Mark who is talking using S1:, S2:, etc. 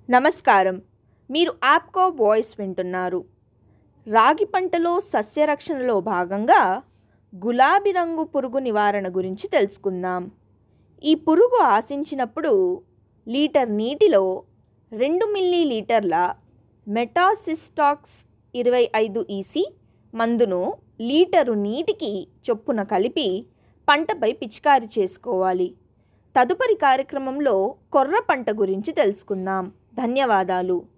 S1: నమస్కారం మీరు యాప్కో వాయిస్ వింటున్నారు రాగి పంటలో సస్యరక్షణలో భాగంగా గులాబీ రంగు పురుగు నివారణ గురించి తెలుసుకుందాం ఈ పురుగు ఆశించినప్పుడు లీటర్ నీటిలో రెండు మిల్లీ లీటర్ల మెటాసిస్టాక్స్ ఇరవై ఐదు ఈసీ మందును లీటరు నీటికి చొప్పున కలిపి పంటపై పిచికారి చేసుకోవాలి తదుపరి కార్యక్రమంలో కొర్ర పంట గురించి తెలుసుకుందాం ధన్యవాదాలు